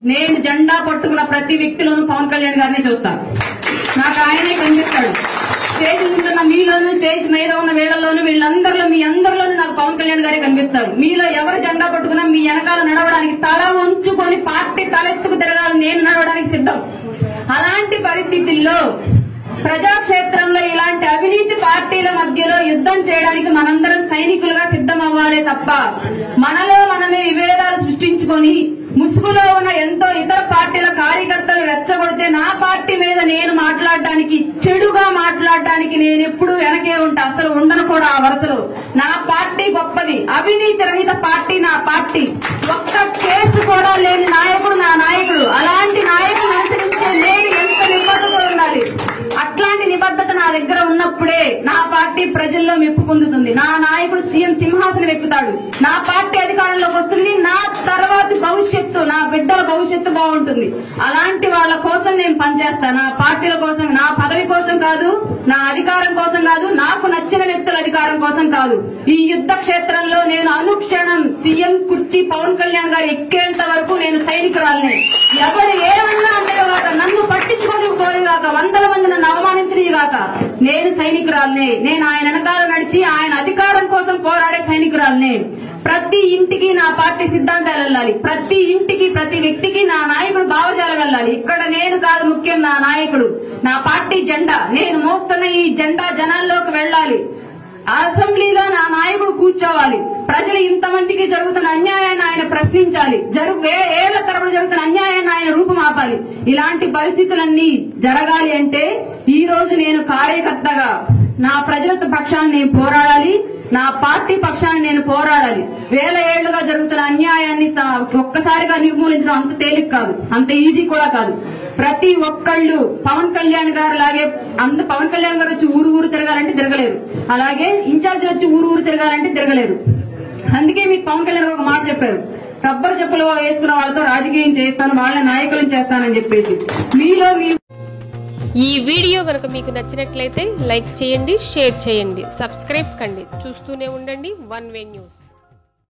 నేను జెండా పట్టుకున్న ప్రతి వ్యక్తిలోనూ పవన్ కళ్యాణ్ గారిని చూస్తాను నాకు ఆయనే కనిపిస్తాడు స్టేజ్ మీద ఉన్న మీలోను స్టేజ్ మీద ఉన్న వీళ్ళలోను వీళ్ళందరిలో మీ అందరిలోనూ నాకు పవన్ కళ్యాణ్ గారే కనిపిస్తారు మీలో ఎవరు జెండా పట్టుకున్నా మీ వెనకాల నడవడానికి తల ఉంచుకొని పార్టీ తలెత్తుకు తిరగాలని నేను నడవడానికి సిద్ధం అలాంటి పరిస్థితుల్లో ప్రజాక్షేత్రంలో ఇలాంటి అవినీతి పార్టీల మధ్యలో యుద్ధం చేయడానికి మనందరం సైనికులుగా సిద్ధం అవ్వాలే తప్ప మనలో మనమే విభేదాలు సృష్టించుకొని ముసుగులో ఉన్న ఎంతో ఇతర పార్టీల కార్యకర్తలు రెచ్చగొడితే నా పార్టీ మీద నేను మాట్లాడడానికి చెడుగా మాట్లాడడానికి నేను ఎప్పుడు వెనకే ఉంటా అసలు ఉండను కూడా ఆ వరుసలో నా పార్టీ గొప్పది అవినీతి రహిత పార్టీ నా పార్టీ ఒక్క కేసు కూడా లేని నాయకుడు నా నాయకుడు అలాంటి నాయకుడు అనుసరించే నేను ఎంత నిబద్ధత ఉండాలి అట్లాంటి నిబద్ధత నా దగ్గర ఉన్నప్పుడే నా పార్టీ ప్రజల్లో మెప్పు పొందుతుంది నా నాయకుడు సీఎం సింహాసనం ఎక్కుతాడు నా పార్టీ అధికారంలోకి వస్తుంది నా తర్వాతి భవిష్యత్తు నా బిడ్డల భవిష్యత్తు బాగుంటుంది అలాంటి వాళ్ళ కోసం నేను పనిచేస్తాను నా పార్టీల కోసం నా పదవి కోసం కాదు నా అధికారం కోసం కాదు నాకు నచ్చిన వ్యక్తుల అధికారం కోసం కాదు ఈ యుద్ధ క్షేత్రంలో నేను అనుక్షణం సీఎం కుర్చీ పవన్ కళ్యాణ్ గారు ఎక్కేంత వరకు నేను సైనికురాలని ఎవరు ఏమన్నా అంటే కాక నన్ను పట్టించుకొని కోరుగాక వందల మంది నన్ను అవమానించని గాక నేను సైనికురాలనే నేను ఆయన వెనకాల నడిచి ఆయన అధికారం కోసం పోరాడే సైనికురాలనే ప్రతి ఇంటికి నా పార్టీ సిద్ధాంతాలు వెళ్ళాలి ప్రతి ఇంటికి ప్రతి వ్యక్తికి నా నాయకుడు భావజాలం వెళ్ళాలి ఇక్కడ నేను కాదు ముఖ్యం నా నాయకుడు నా పార్టీ జెండా నేను మోస్తున్న ఈ జెండా జనాల్లోకి వెళ్ళాలి అసెంబ్లీలో నా నాయకుడు కూర్చోవాలి ప్రజలు ఇంతమందికి జరుగుతున్న అన్యాయాన్ని ఆయన ప్రశ్నించాలి జరుగు ఏ- ఏళ్ల తరబడి జరుగుతున్న అన్యాయాన్ని ఆయన రూపుమాపాలి ఇలాంటి పరిస్థితులన్నీ జరగాలి అంటే ఈ రోజు నేను కార్యకర్తగా నా ప్రజల పక్షాన్ని నేను పోరాడాలి నా పార్టీ పక్షాన్ని నేను పోరాడాలి వేల ఏళ్లుగా జరుగుతున్న అన్యాయాన్ని త- ఒక్కసారిగా నిర్మూలించడం అంత తేలిక కాదు అంత ఈజీ కూడా కాదు ప్రతి ఒక్కళ్ళు పవన్ కళ్యాణ్ గారు లాగే అంత పవన్ కళ్యాణ్ గారు వచ్చి ఊరు ఊరు తిరగాలంటే తిరగలేరు అలాగే ఇన్ఛార్జ్ వచ్చి ఊరు ఊరు తిరగాలంటే తిరగలేరు అందుకే మీకు పవన్ కళ్యాణ్ గారు ఒక మాట చెప్పారు రబ్బర్ చెప్పులు వేసుకున్న వాళ్ళతో రాజకీయం చేస్తాను వాళ్ళ నాయకులను చేస్తానని చెప్పేసి మీలో మీ ఈ వీడియో కనుక మీకు నచ్చినట్లయితే లైక్ చేయండి షేర్ చేయండి సబ్స్క్రైబ్ కండి చూస్తూనే ఉండండి వన్ వే న్యూస్